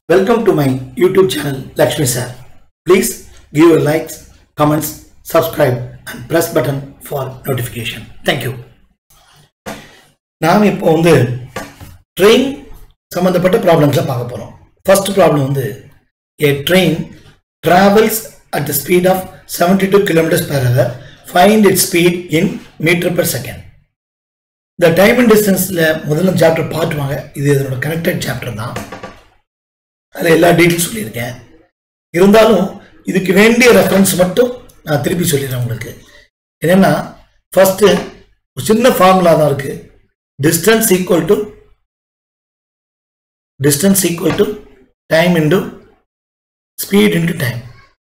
Welcome to my YouTube channel Lakshmi Sir. Please give your likes, comments, subscribe and press button for notification. Thank you. நாம் இப்போ வந்து train சம்மந்தப்பட்ட ப்ராப்ளம்ஸை பார்க்க போகிறோம் ஃபர்ஸ்ட் ப்ராப்ளம் வந்து a train travels at the speed of 72 kilometers per hour find its speed in meter per second இந்த time and டிஸ்டன்ஸில் முதல்ல சாப்டர் பார்ட் வாங்க இது இதனோட கனெக்டட் சாப்டர் தான் அதில் எல்லா டீட்டெயில்ஸ் சொல்லியிருக்கேன் இருந்தாலும் இதுக்கு வேண்டிய ரெஃபரன்ஸ் மட்டும் நான் திருப்பி சொல்லிடுறேன் உங்களுக்கு என்னென்னா ஃபஸ்ட்டு ஒரு சின்ன ஃபார்முலா தான் இருக்கு distance equal to distance equal to time into speed into time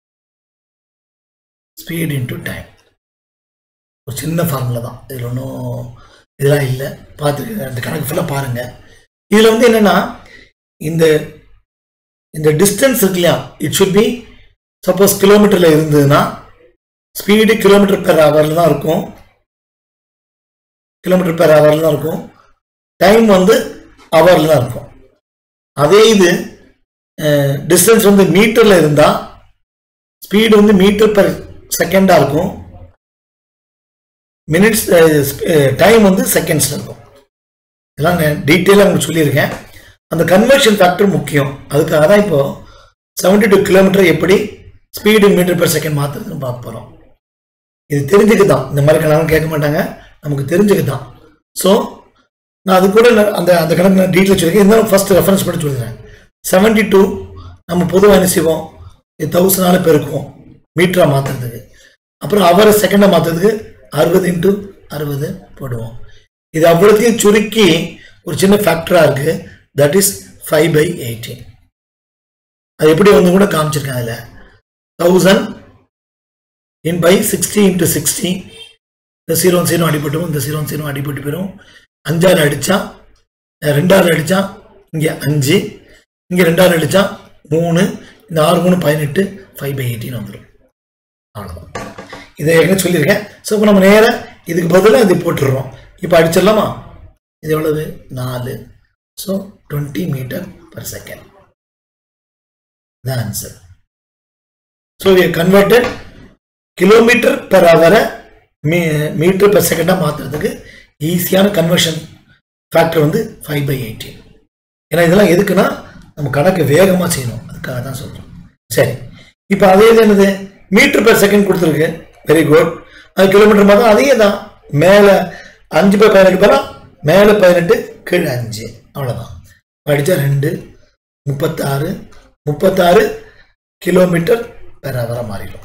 speed into time ஒரு சின்ன ஃபார்முலா தான் இதில் ஒன்றும் இதெல்லாம் இல்லை பார்த்துருக்கேன் அந்த கணக்கு ஃபுல்லாக பாருங்கள் இதில் வந்து என்னென்னா இந்த இந்த டிஸ்டன்ஸ் இருக்கு இல்லையா இட் ஷுட் பி சப்போஸ் கிலோமீட்டரில் இருந்ததுன்னா ஸ்பீடு கிலோமீட்டர் பெர் ஹவரில் தான் இருக்கும் கிலோமீட்டர் பெர் ஹவரில் தான் இருக்கும் டைம் வந்து ஹவரில் தான் இருக்கும் அதே இது டிஸ்டன்ஸ் வந்து மீட்டரில் இருந்தால் ஸ்பீடு வந்து மீட்டர் பெர் செகண்டாக இருக்கும் மினிட்ஸ் டைம் வந்து செகண்ட்ஸில் இருக்கும் இதெல்லாம் நான் டீட்டெயிலாக உங்களுக்கு சொல்லியிருக்கேன் அந்த கன்வர்ஷன் ஃபேக்டர் முக்கியம் அதுக்காக தான் இப்போ செவன்டி டூ கிலோமீட்டர் எப்படி ஸ்பீடு மீட்டர் பெர் செகண்ட் மாற்றுறதுன்னு பார்க்க போகிறோம் இது தெரிஞ்சுக்க தான் இந்த மாதிரி கணக்கு கேட்க மாட்டாங்க நமக்கு தெரிஞ்சுக்க தான் ஸோ நான் அது கூட அந்த அந்த கணக்கு நான் டீட்டெயில் சொல்லியிருக்கேன் இருந்தாலும் ஃபர்ஸ்ட் ரெஃபரன்ஸ் பண்ணி சொல்லிடுறேன் செவன்டி டூ நம்ம பொதுவாக என்ன செய்வோம் இது தௌசண்டால பெருக்குவோம் மீட்டராக மாற்றுறதுக்கு அப்புறம் அவரை செகண்டாக மாற்றுறதுக்கு அறுபது இன்ட்டு அறுபது போடுவோம் இது அவ்வளோத்தையும் சுருக்கி ஒரு சின்ன ஃபேக்டராக இருக்குது that is five by eighteen அது எப்படி வந்து கூட காமிச்சிருக்கேன் அதில் thousand in by sixty into sixty இந்த சீரோ சீரோ அடிபட்டும் இந்த சீரோ சீரோ அடிபட்டு போயிடும் அஞ்சாறு அடித்தா ரெண்டாறு அடித்தா இங்கே அஞ்சு இங்கே ரெண்டாறு அடித்தா மூணு இந்த ஆறு மூணு பதினெட்டு ஃபைவ் பை எயிட்டின் வந்துடும் அவ்வளோதான் இதை ஏற்கனவே சொல்லியிருக்கேன் ஸோ இப்போ நம்ம நேராக இதுக்கு பதிலாக இது போட்டுடுறோம் இப்போ அடிச்சிடலாமா இது எவ்வளவு நாலு so twenty metre per second the answer so we converted kilometre per ஹவரை மீ மீட்டர் பெர் செகண்டாக மாற்றுறதுக்கு ஈஸியான கன்வர்ஷன் ஃபேக்டர் வந்து ஃபைவ் பை எயிட்டீன் ஏன்னா இதெல்லாம் எதுக்குன்னா நம்ம கணக்கு வேகமாக செய்யணும் அதுக்காக தான் சொல்கிறோம் சரி இப்போ அதே இது என்னது மீட்டர் பெர் செகண்ட் கொடுத்துருக்கு வெரி குட் அது கிலோமீட்டர் பார்த்தா அதே தான் மேலே அஞ்சு பை பதினெட்டு பேரா மேலே பதினெட்டு கீழே அஞ்சு அவ்வளோதான் படித்தா ரெண்டு முப்பத்தாறு முப்பத்தாறு கிலோமீட்டர் பெர் ஹவராக மாறிடும்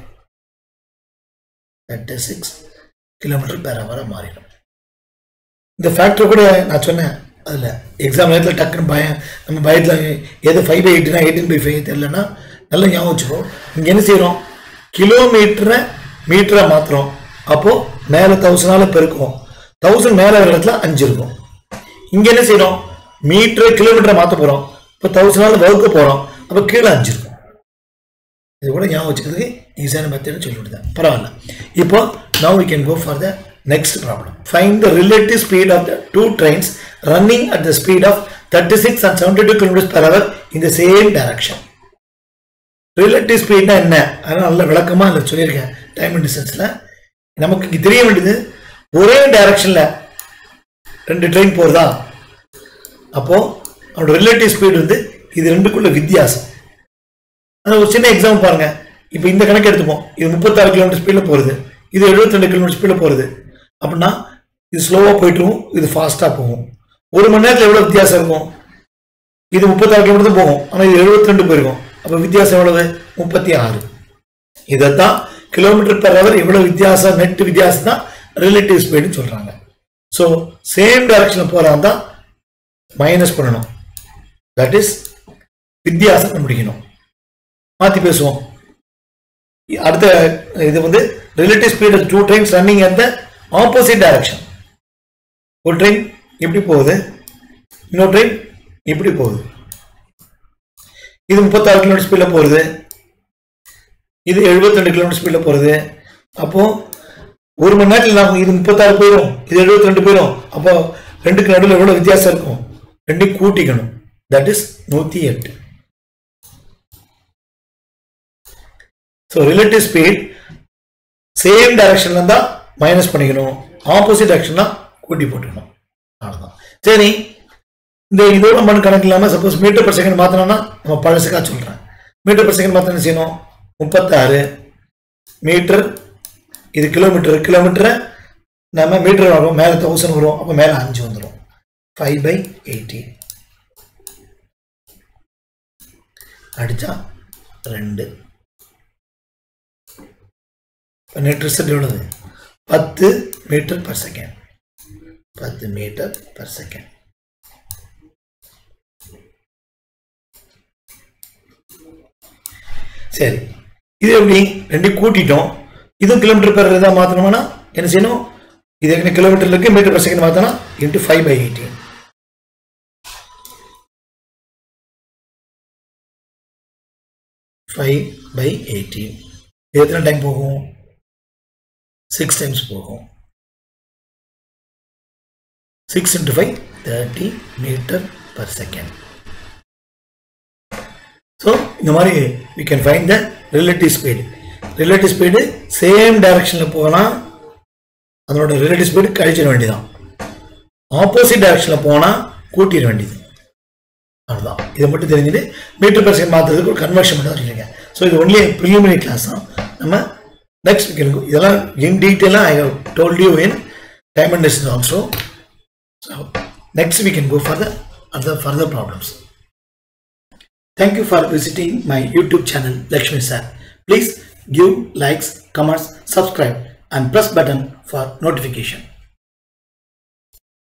தேர்ட்டி சிக்ஸ் கிலோமீட்டர் பெர் ஹவராக மாறிடும் இந்த ஃபேக்டர் கூட நான் சொன்னேன் அதில் எக்ஸாம் நேரத்தில் டக்குன்னு பயம் நம்ம பயத்தில் எது ஃபைவ் பை எயிட்னா எயிட்டீன் பை ஃபைவ் தெரிலன்னா நல்லா ஞாபகம் வச்சுக்கோ இங்கே என்ன செய்கிறோம் கிலோமீட்டரை மீட்டரை மாற்றுறோம் அப்போது மேலே தௌசண்டால் பெருக்கும் தௌசண்ட் மேலே வர இடத்துல அஞ்சு இருக்கும் இங்கே என்ன செய்யணும் மீட்டர் கிலோமீட்டரை மாற்ற போகிறோம் இப்போ தௌசண்ட் வகுக்க போகிறோம் அப்போ கீழே அஞ்சு இருக்கும் இது கூட ஞாபகம் வச்சுக்கிறதுக்கு ஈஸியான மெத்தட் சொல்லி கொடுத்தேன் பரவாயில்ல இப்போ now we can go for the next problem find the relative speed of the two trains running at the speed of thirty six and seventy two kilometres per hour in the same direction relative ஸ்பீட்னா என்ன அதனால் நல்ல விளக்கமாக அதில் சொல்லியிருக்கேன் time and டிஸ்டன்ஸில் நமக்கு இங்கே தெரிய வேண்டியது ஒரே டைரக்ஷனில் ரெண்டு ட்ரெயின் போகிறதா அப்போது அவனோட ரிலேட்டிவ் ஸ்பீடு வந்து இது ரெண்டுக்குள்ள வித்தியாசம் அது ஒரு சின்ன எக்ஸாம்பிள் பாருங்க இப்போ இந்த கணக்கு எடுத்துப்போம் இது முப்பத்தாறு கிலோமீட்டர் ஸ்பீடில் போகிறது இது எழுபத்தி ரெண்டு கிலோமீட்டர் ஸ்பீடில் போகிறது அப்படின்னா இது ஸ்லோவாக போயிட்டு இது ஃபாஸ்ட்டாக போகும் ஒரு மணி நேரத்தில் எவ்வளோ வித்தியாசம் இருக்கும் இது முப்பத்தாறு கிலோமீட்டர் தான் போகும் ஆனால் இது எழுபத்தி ரெண்டு போயிருக்கும் அப்போ வித்தியாசம் எவ்வளவு முப்பத்தி ஆறு இதைத்தான் கிலோமீட்டர் பெர் ஹவர் எவ்வளோ வித்தியாசம் நெட் வித்தியாசம் தான் ரிலேட்டிவ் ஸ்பீடுன்னு சொல்கிறாங்க ஸோ சேம் டைரக்ஷனில் போகிறதா தான் மைனஸ் பண்ணணும் தட் இஸ் வித்தியாசம் கண்டுபிடிக்கணும் மாற்றி பேசுவோம் அடுத்த இது வந்து relative speed two trains running அந்த ஆப்போசிட் டைரக்ஷன் ஒரு ட்ரெயின் இப்படி போகுது இன்னொரு ட்ரெயின் இப்படி போகுது இது முப்பத்தாறு கிலோமீட்டர் ஸ்பீடில் போகிறது இது எழுபத்தி ரெண்டு கிலோமீட்டர் ஸ்பீடில் போகிறது அப்போ ஒரு மணி நேரத்தில் நான் இது முப்பத்தாறு போயிடும் இது எழுபத்தி ரெண்டு போயிடும் அப்போ ரெண்டுக்கு நடுவில் எவ்வளோ வித்தியாசம் இருக்கும் ரெண்டையும் கூட்டிக்கணும் தட் இஸ் நூற்றி எட்டு ஸோ ரிலேட்டிவ் ஸ்பீட் சேம் டைரக்ஷன்ல இருந்தா மைனஸ் பண்ணிக்கணும் ஆப்போசிட் டைரக்ஷன் தான் கூட்டி போட்டுக்கணும் அவ்வளோதான் சரி இந்த இதோட மண் கணக்கு இல்லாமல் சப்போஸ் மீட்டர் per செகண்ட் மாற்றினோம்னா நம்ம பழசுக்காக சொல்கிறேன் மீட்டர் per செகண்ட் மாற்ற என்ன செய்யணும் முப்பத்தாறு மீட்டர் இது கிலோமீட்டர் கிலோமீட்டரை நம்ம மீட்டர் வரும் மேலே தௌசண்ட் வரும் அப்போ மேலே அஞ்சு வந்துடும் ஃபைவ் பை எயிட்டி அடிச்சா ரெண்டு இப்போ நெட் ரிசல்ட் எவ்வளவு பத்து மீட்டர் பர் செகண்ட் பத்து மீட்டர் பர் செகண்ட் சரி இது எப்படி ரெண்டையும் கூட்டிட்டோம் இதுவும் கிலோமீட்டர் பெர் இதாக மாற்றணும்னா என்ன செய்யணும் இது என்ன கிலோமீட்டர்ல இருக்கு மீட்டர் பர் செகண்ட் மாற்றணும் into five by eighteen five by eighteen இது எத்தனை டைம் போகும் சிக்ஸ் டைம்ஸ் போகும் six into five thirty metre per second so இந்த மாதிரி we can find the relative speed relative speed same டைரக்ஷனில் போனால் அதனோட relative speed கழிச்சிட வேண்டியதான் ஆப்போசிட் டைரக்ஷனில் போனால் கூட்டிட வேண்டியது அவ்வளோதான் இதை மட்டும் தெரிஞ்சுட்டு மீட்டர் பர் செகண்ட் மாற்றுறதுக்கு ஒரு கன்வர்ஷன் மட்டும் தான் சொல்லியிருக்கேன் ஸோ இது ஒன்லி ப்ரிலிமினரி கிளாஸ் தான் நம்ம நெக்ஸ்ட் வீக்கெண்ட் இதெல்லாம் இன் டீட்டெயிலாக I have told you in time and test also so next we can go for the other further problems Thank you for visiting my YouTube channel Lakshmi Sir. Please give likes, comments, subscribe and press button for notification.